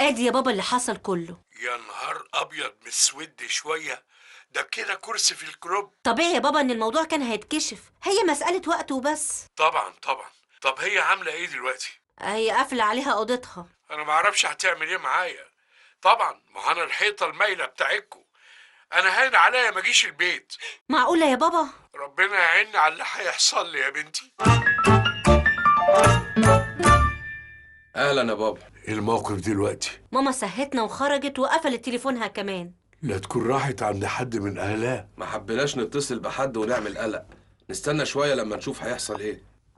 ادي يا بابا اللي حصل كله يا نهار ابيض مسود شويه ده كده كرسي في الكروب طبيعي يا بابا ان الموضوع كان هيتكشف هي مسألة وقت وبس طبعا طبعا طب هي عامله ايه دلوقتي هي قافلة عليها اوضتها انا ما اعرفش هتعمل ايه معايا طبعا ما انا الحيطه المايله بتاعتكم انا هين عليا ما اجيش البيت معقولة يا بابا ربنا يعيني على اللي هيحصل لي يا بنتي اهلا يا بابا إيه الموقف دلوقتي ماما سهتنا وخرجت وقفلت تليفونها كمان لا تكون راحت عند حد من اهلها ما حبيناش نتصل بحد ونعمل قلق نستنى شويه لما نشوف هيحصل ايه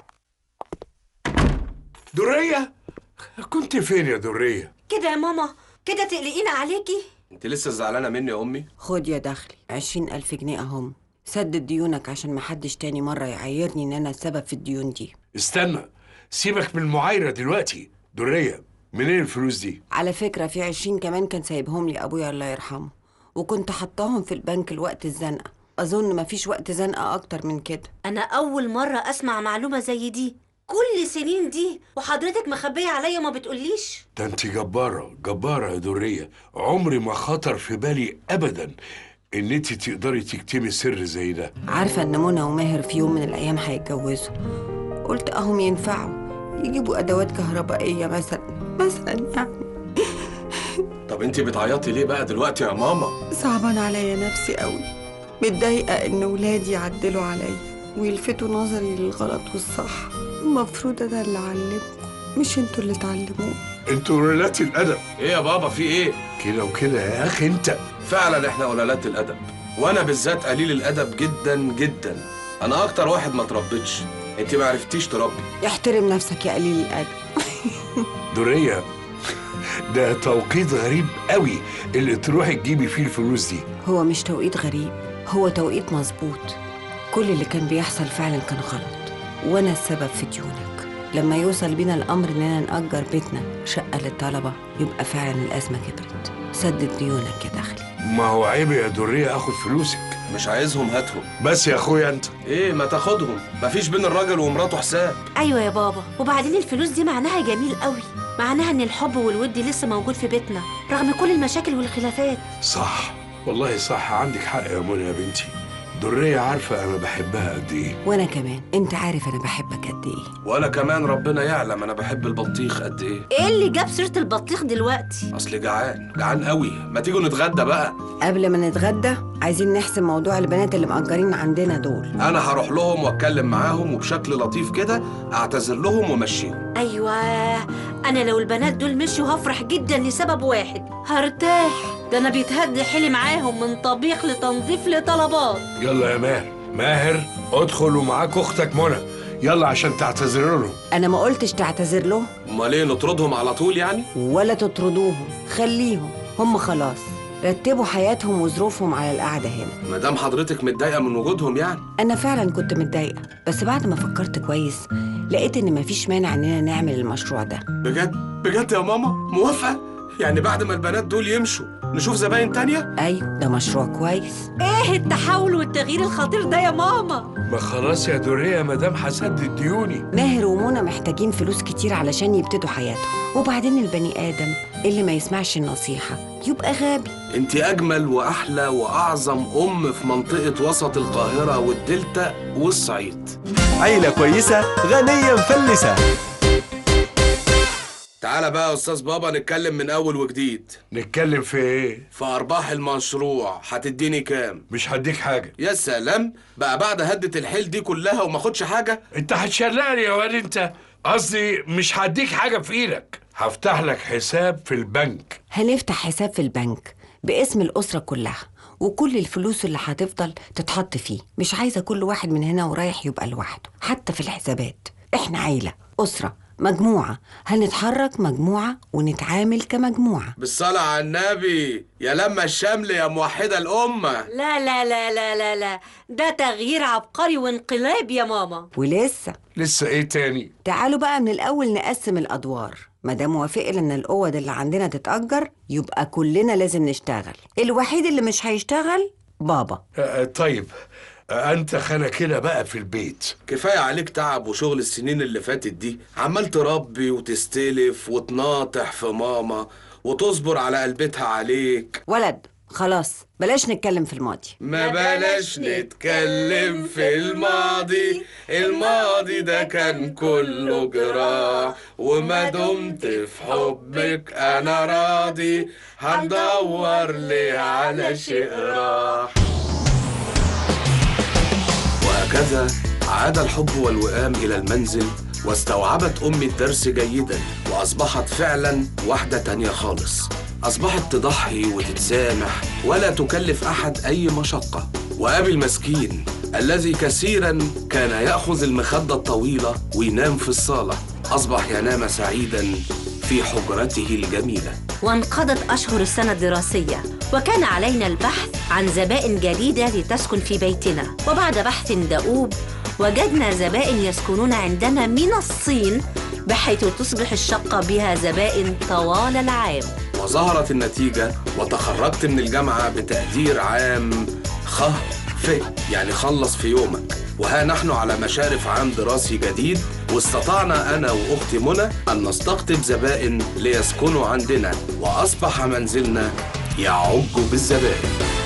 دريه كنت فين يا دريه كده يا ماما كده تقلقينا عليكي انت لسه زعلانه مني يا امي خد يا دخلي عشرين ألف جنيه أهم سدد ديونك عشان محدش تاني مرة يعايرني إن أنا السبب في الديون دي استنى سيبك من المعايره دلوقتي دريه منين الفلوس دي على فكرة في عشرين كمان كان سايبهم لي أبويا الله يرحمه وكنت حطاهم في البنك لوقت الزنقة أظن مفيش وقت زنقة أكتر من كده انا اول مرة اسمع معلومة زي دي كل سنين دي وحضرتك مخبية عليا ما بتقوليش ده انت جبارة جبارة يا درية عمري ما خطر في بالي ابدا ان انت تقدري تكتمي سر زي ده عارفة إن منى وماهر في يوم من الأيام هيتجوزوا قلت أهم ينفعوا يجيبوا أدوات كهربائية مثلا مثلا يعني طب انت بتعيطي ليه بقى دلوقتي يا ماما صعبان عليا نفسي قوي متضايقة إن ولادي يعدلوا عليا ويلفتوا نظري للغلط والصح المفروض أنا اللي أعلمكم مش انتوا اللي تعلموني انتوا ولات الادب ايه يا بابا في ايه كده وكده يا اخي انت فعلا احنا قلالات الادب وانا بالذات قليل الادب جدا جدا انا اكتر واحد ما تربيتش انت ما عرفتيش تربي احترم نفسك يا قليل الأدب درية ده توقيت غريب قوي اللي تروحي تجيبي فيه الفلوس دي هو مش توقيت غريب هو توقيت مظبوط كل اللي كان بيحصل فعلا كان غلط وأنا السبب في ديونك لما يوصل بينا الأمر إننا نأجر بيتنا شقة للطلبة يبقى فعلا الأزمة كبرت سدد ديونك يا دخلي ما هو عيب يا درية اخد فلوسك مش عايزهم هاتهم بس يا اخويا انت ايه ما تاخدهم مفيش بين الراجل ومراته حساب ايوه يا بابا وبعدين الفلوس دي معناها جميل قوي معناها ان الحب والود لسه موجود في بيتنا رغم كل المشاكل والخلافات صح والله صح عندك حق يا منى يا بنتي درية عارفة أنا بحبها قد إيه وأنا كمان أنت عارف أنا بحبك قد إيه وانا كمان ربنا يعلم انا بحب البطيخ قد ايه ايه اللي جاب سيرة البطيخ دلوقتي اصل جعان جعان قوي ما تيجوا نتغدى بقى قبل ما نتغدى عايزين نحسم موضوع البنات اللي مأجرين عندنا دول انا هروح لهم واتكلم معاهم وبشكل لطيف كده اعتذر لهم وامشيهم ايوه انا لو البنات دول مشوا هفرح جدا لسبب واحد هرتاح ده انا بيتهد حيلي معاهم من طبيخ لتنظيف لطلبات يلا يا ماهر ماهر ادخل ومعاك أختك منى يلا عشان تعتذر لهم أنا ما قلتش تعتذر لهم امال ايه نطردهم على طول يعني ولا تطردوهم خليهم هم خلاص رتبوا حياتهم وظروفهم على القعدة هنا ما دام حضرتك متضايقه من وجودهم يعني أنا فعلا كنت متضايقة بس بعد ما فكرت كويس لقيت إن مفيش مانع إننا نعمل المشروع ده بجد بجد يا ماما موافقه يعني بعد ما البنات دول يمشوا نشوف زباين تانية أيوة ده مشروع كويس ايه التحول والتغيير الخطير ده يا ماما ما خلاص يا درية مدام هسدد ديوني ماهر ومنى محتاجين فلوس كتير علشان يبتدوا حياتهم وبعدين البني آدم اللي ما يسمعش النصيحة يبقى غبي انت اجمل واحلى واعظم ام في منطقه وسط القاهره والدلتا والصعيد عيلة كويسة غنية مفلسة تعالى بقى يا استاذ بابا نتكلم من اول وجديد نتكلم في إيه في ارباح المشروع هتديني كام مش هديك حاجة يا سلام بقى بعد هدة الحيل دي كلها وما اخدش حاجه أنت هتشلقني يا واد أنت قصدي مش هديك حاجة في إيدك هفتح لك حساب في البنك هنفتح حساب في البنك باسم الأسرة كلها وكل الفلوس اللي هتفضل تتحط فيه مش عايزة كل واحد من هنا ورايح يبقى لوحده حتى في الحسابات احنا عيلة أسرة مجموعة هنتحرك مجموعة ونتعامل كمجموعة بالصلاة على النبي يا لما الشمل يا موحدة الأمة لا لا لا لا لا لا ده تغيير عبقري وانقلاب يا ماما ولسه لسه إيه تاني تعالوا بقى من الأول نقسم الأدوار مادام وافقنا إن الأوض اللي عندنا تتأجر يبقى كلنا لازم نشتغل الوحيد اللي مش هيشتغل بابا آه، طيب آه، أنت خانة كده بقى في البيت كفاية عليك تعب وشغل السنين اللي فاتت دي عمال تربي وتستلف وتناطح في ماما وتصبر على قلبتها عليك ولد خلاص بلاش نتكلم في الماضي ما بلاش نتكلم في الماضي الماضي ده كان كله جراح وما دمت في حبك انا راضي هندور ليه على شيء راح وهكذا عاد الحب والوئام إلى المنزل واستوعبت أمي الدرس جيدا وأصبحت فعلا واحدة تانية خالص أصبحت تضحي وتتسامح ولا تكلف أحد أي مشقة وأبي المسكين الذي كثيرا كان يأخذ المخدة الطويلة وينام في الصالة أصبح ينام سعيدا في حجرته الجميلة وانقضت أشهر السنة الدراسية وكان علينا البحث عن زبائن جديدة لتسكن في بيتنا وبعد بحث دؤوب وجدنا زبائن يسكنون عندنا من الصين بحيث تصبح الشقة بها زبائن طوال العام وظهرت النتيجة وتخرجت من الجامعة بتقدير عام خ ف يعني خلص في يومك وها نحن على مشارف عام دراسي جديد واستطعنا أنا وأختي منى أن نستقطب زبائن ليسكنوا عندنا وأصبح منزلنا يعج بالزبائن